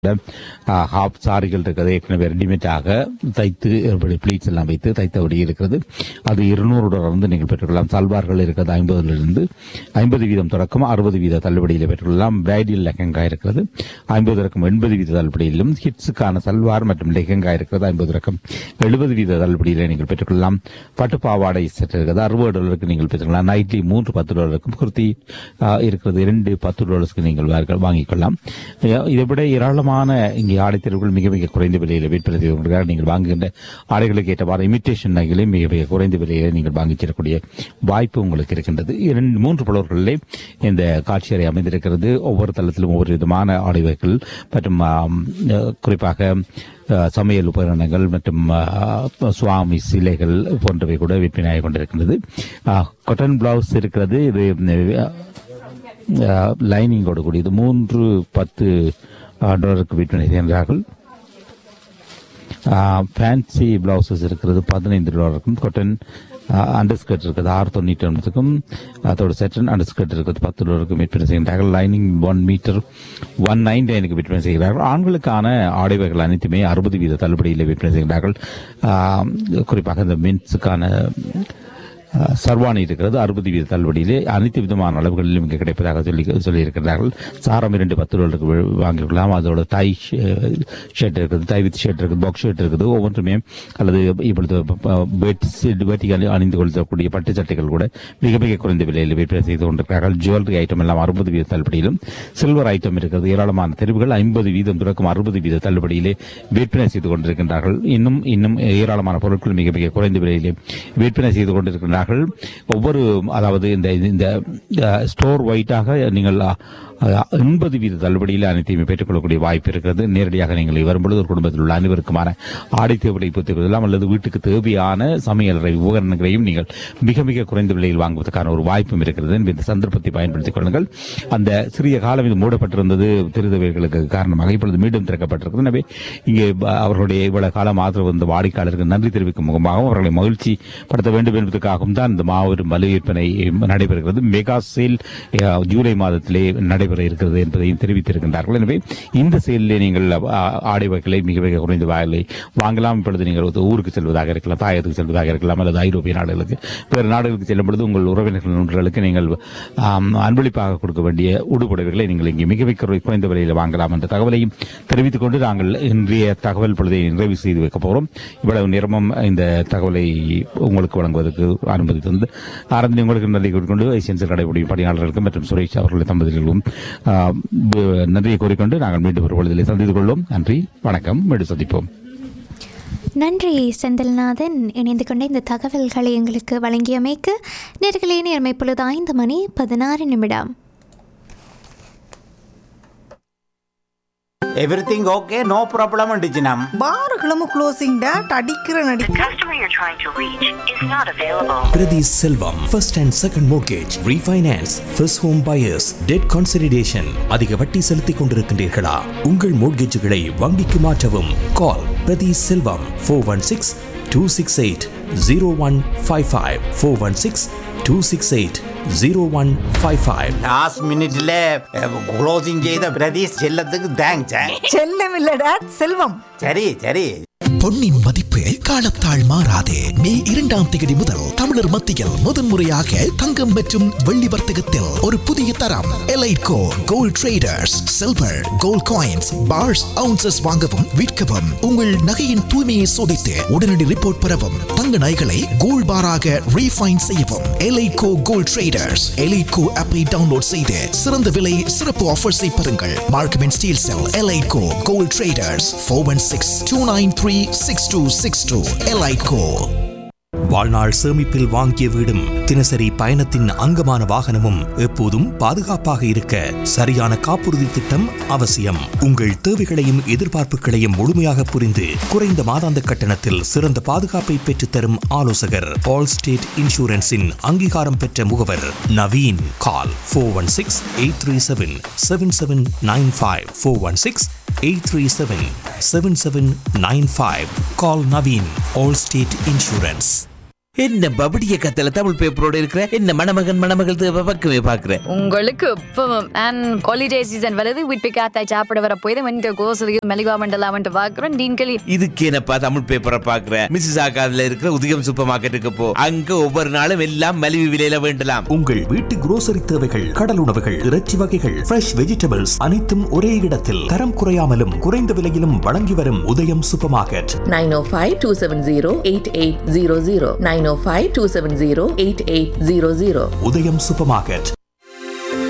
Hop சாரிகள் இருக்கிறது ஏற்கனவே ரெடிமேடாக தைத்து பிளீட்ஸ் எல்லாம் வைத்து தைத்தபடி இருக்கிறது அது இருநூறு டாலர் வந்து நீங்கள் பெற்றுக்கொள்ளலாம் சல்வார்கள் இருக்கிறது ஐம்பதுலிருந்து ஐம்பது வீதம் தொடக்கம் அறுபது வீத தள்ளுபடியில் பெற்றுக்கொள்ளலாம் பிரைடில் லெஹங்கா இருக்கிறது ஐம்பது ரக்கம் எண்பது வீத தள்ளுபடியிலும் ஹிட்ஸுக்கான சல்வார் மற்றும் லெஹங்கா இருக்கிறது ஐம்பது ரக்கம் எழுபது வீத தள்ளுபடியில் நீங்கள் பெற்றுக்கொள்ளலாம் பட்டு பாவாடை செட் இருக்கிறது அறுபது டாலருக்கு நீங்கள் பெற்றுக்கொள்ளலாம் நைட்லி மூன்று பத்து டாலருக்கும் குர்த்தி ஆ, இருக்கிறது இரண்டு பத்து டாலர்ஸ்க்கு நீங்கள் வாங்க- வாங்கிக் கொள்ளலாம் அஹ், இதை விட ஏராளமான இங்கே ஆடைத்தேர்வுகள் மிக மிக குறைந்த விலையில் விற்பனை செய்து கொண்டிருக்கிறார் நீங்கள் வாங்குகின்ற ஆடைகளுக்கு ஏற்றவாறு இமிட்டேஷன் நகைகளை மிக மிக குறைந்த விலையில் நீங்கள் வாங்கிச் செல்லக்கூடிய வாய்ப்பு உங்களுக்கு இருக்கின்றது இரண்டு மூன்று புலவர்களிலே இந்த காட்சி அறை அமைந்திருக்கிறது ஒவ்வொரு தளத்திலும் ஒவ்வொரு விதமான ஆடை வகைகள் மற்றும் ஆம், அஹ், குறிப்பாக அஹ், சமையல் உபகரணங்கள் மற்றும் அஹ், சுவாமி சிலைகள் போன்றவை கூட விற்பனையாகிக் கொண்டிருக்கின்றது கொட்டன் பிளவுஸ் இருக்கிறது இது அஹ், லைனிங்கோடு கூடியது மூன்று பத்து அஹ், டாலருக்கு விற்பனை செய்கின்றார்கள் ஃபேன்சி பிளவுசஸ் இருக்கிறது பதினைந்து டாலருக்கும் கொட்டன் அண்டர்ஸ்கர்ட் இருக்குது ஆறு தொண்ணூற்றி ஒன்பதுக்கும் அதோட செட்டன் அண்டர்ஸ்கர்ட் இருக்குது பத்து டாலருக்கும் விற்பனை செய்கின்றார்கள் lining one metre one nine நைனுக்கு விற்பனை செய்கிறார்கள் ஆண்களுக்கான ஆடைவகைகள் அனைத்துமே அறுபது வீத தள்ளுபடியில் விற்பனை செய்கிறார்கள் ஆஹ், குறிப்பாக இந்த மென்ஸுக்கான அஹ், சர்வாணி இருக்கிறது அறுபது வீத தள்ளுபடியிலே அனைத்து விதமான அளவுகளிலும் இங்கே கிடைப்பதாக சொல்லி சொல்லியிருக்கிறார்கள் சாரம் இரண்டு பத்து டாலருக்கு வி- வாங்கிக் கொள்ளலாம் அதோட டை ஷர்ட் இருக்குது டை வித் ஷர்ட் இருக்குது பாக்ஸ் ஷர்ட் இருக்குது ஒவ்வொன்றுமே அல்லது இப்பொழுது பெட் வேட்டிகள் அணிந்து கொள்ளக்கூடிய பட்டு சட்டைகள் கூட மிக மிக குறைந்த விலையில் விற்பனை செய்து கொண்டிருக்கிறார்கள் ஜுவல்லரி ஐட்டம் எல்லாம் அறுபது வீத தள்ளுபடியிலும் சில்வர் ஐட்டம் இருக்கிறது ஏராளமான தெரிவுகள் ஐம்பது வீதம் தொடக்கம் அறுபது வீத தள்ளுபடியிலே விற்பனை செய்து கொண்டிருக்கின்றார்கள் இன்னும் இன்னும் ஏராளமான பொருட்கள் மிக மிக குறைந்த விலையிலே விற்பனை செய்து கொண்டிருக்கின்றார்கள் ஒவ்வொரு அதாவது இந்த இந்த ஸ்டோர் ஒயிட்டாக நீங்கள் எண்பது வீத தள்ளுபடியில் அனைத்தையுமே பெற்றுக்கொள்ளக்கூடிய வாய்ப்பு இருக்கிறது நேரடியாக நீங்கள் வரும்பொழுது ஒரு குடும்பத்தில் உள்ள அனைவருக்குமான ஆடை தேவையை பூர்த்தி கொள்ளலாம் அல்லது வீட்டுக்கு தேவையான சமையலறை உபகரணங்களையும் நீங்கள் மிக மிக குறைந்த விலையில் வாங்குவதற்கான ஒரு வாய்ப்பும் இருக்கிறது எனவே இந்த சந்தர்ப்பத்தை பயன்படுத்திக் கொள்ளுங்கள் அந்த சிறிய காலம் இது மூடப்பட்டிருந்தது திருதவைகளுக்கு காரணமாக இப்பொழுது மீண்டும் திறக்கப்பட்டிருக்கிறது எனவே இங்கே ப- அவர்களுடைய இவ்வளவு காலம் ஆதரவு வந்த வாடிக்கையாளருக்கு நன்றி தெரிவிக்கும் முகமாகவும் அவர்களை மகிழ்ச்சி படுத்த வேண்டும் என்பதற்காகவும் தான் இந்த மாபெரும் மலு விற்பனை நடைபெறுகிறது மெகா சேல் அஹ், ஜூலை மாதத்திலே நடைபெற இருக்கிறது என்பதையும் தெரிவித்திருக்கின்றார்கள் எனவே இந்த சேலிலே நீங்கள் அஹ், ஆடை வகைகளை மிக மிக குறைந்த வாயிலை வாங்கலாம் இப்பொழுது நீங்கள் ஒரு ஊருக்கு செல்வதாக இருக்கலாம் தாயத்துக்கு செல்வதாக இருக்கலாம் அல்லது ஐரோப்பிய நாடுகளுக்கு வேறு நாடுகளுக்கு செல்லும் பொழுது உங்கள் உறவினர்கள் நண்பர்களுக்கு நீங்கள் ஆம், அன்பளிப்பாக கொடுக்க வேண்டிய உடுப்புடவைகளை நீங்கள் இங்கே மிக மிக குறை- குறைந்த விலையில் வாங்கலாம் என்ற தகவலையும் தெரிவித்துக் கொண்டு நாங்கள் இன்றைய தகவல் பொழுதை நிறைவு செய்து வைக்க போகிறோம் இவ்வளவு நேரமும் இந்த தகவலை உங்களுக்கு வழங்குவதற்கு அனுமதி தந்து ஆரம்பத்தில் உங்களுக்கு நன்றி கூறிக்கொண்டு ஐசியன்சில் கடைபிடிக்கும் பணியாளர்களுக்கும் மற்றும் சுரேஷ் அவர்களுடைய தம்பதிகளுக்கும் ஆ, ப- நன்றியை கூறிக்கொண்டு நாங்கள் மீண்டும் ஒரு பொழுதிலே சந்தித்துக் கொள்வோம் நன்றி வணக்கம் மீண்டும் சந்திப்போம் நன்றி செந்தில்நாதன் இணைந்து கொண்ட இந்த தகவல்களை எங்களுக்கு வழங்கியமைக்கு நேர்களே நேர்மை பொழுது ஐந்து மணி பதினாறு நிமிடம் எவ்ரிதிங் ஓகே நோ ப்ராப்ளம் டிஜினம் பாருகளும் க்ளோசிங் டேட் அடிக்கிற நடி The customer you're trying to reach is not available. Pradhi Selvam, first and second mortgage, refinance, first home buyers, debt consolidation. அதிக வட்டி செலுத்திக் கொண்டிருக்கின்றீர்களா உங்கள் மோட்கேஜுகளை வங்கிக்கு மாற்றவும் call Prathi Selvam four one six two six eight zero one five five four one six two six eight zero one five five last மினிட்ல closing செய்த பிரதீஷ் செல்லத்துக்கு thanks செல்லம் இல்ல டேட் செல்வம் சரி சரி பொன்னின் மதிப்பு காலத்தால் மாறாதே மே இரண்டாம் தேதி முதல் தமிழர் மத்தியில் முதன்முறையாக தங்கம் மற்றும் வெள்ளி வர்த்தகத்தில் ஒரு புதிய தரம் Elitco gold traders silver gold coins bars ounces வாங்கவும் விற்கவும் உங்கள் நகையின் தூய்மையை சோதித்து உடனடி ரிப்போர்ட் பெறவும் தங்க நகைகளை கோல்ட் பாராக ரீஃபைன் செய்யவும் எலைட்கோ கோல்ட் ட்ரேடர்ஸ் எலைட்கோ ஆப்பை டவுன்லோட் செய்து சிறந்த விலை சிறப்பு ஆஃபர்ஸை பெறுங்கள் மார்க்கமெண்ட் ஸ்டீல் செல் Elitco gold traders four one six two nine three six two six two Elitco வாழ்நாள் சேமிப்பில் வாங்கிய வீடும் தினசரி பயணத்தின் அங்கமான வாகனமும் எப்போதும் பாதுகாப்பாக இருக்க சரியான காப்புறுதி திட்டம் அவசியம் உங்கள் தேவைகளையும் எதிர்பார்ப்புகளையும் முழுமையாக புரிந்து குறைந்த மாதாந்த கட்டணத்தில் சிறந்த பாதுகாப்பை பெற்றுத்தரும் ஆலோசகர் ஆல் ஸ்டேட் இன்சூரன்ஸின் அங்கீகாரம் பெற்ற முகவர் Naveen call four one six eight three seven seven seven nine five four one six 837 7795. Call Naveen, Allstate Insurance. என்ன பபடிய கத்தல தமிழ் பேப்பரோட இருக்கிற என்ன மணமகன் மணமகள் தேவை பக்கமே பாக்குற உங்களுக்கு இப்பவும் அண்ட் ஹாலிடே சீசன் வருது வீட்டு காத்தாய் சாப்பிட வர போய் வந்து கோசலியும் மெலிவா மண்டலாமன்ட்டு பார்க்குறோம் நீங்களே இதுக்கு என்னப்பா தமிழ் பேப்பரை பாக்குற மிஸ்ஸஸ் ஆகாதுல இருக்கிற உதயம் சூப்பர் மார்க்கெட்டுக்கு போ அங்க ஒவ்வொரு நாளும் எல்லாம் மலிவு விலையில வேண்டலாம் உங்கள் வீட்டு குரோசரி தேவைகள் கடல் உணவுகள் இறைச்சி வகைகள் ஃப்ரெஷ் வெஜிடபிள்ஸ் அனைத்தும் ஒரே இடத்தில் தரம் குறையாமலும் குறைந்த விலையிலும் வழங்கி வரும் Udhayam super market nine O five two seven zero eight eight zero zero nine O five two seven zero eight eight zero zero Udhayam super market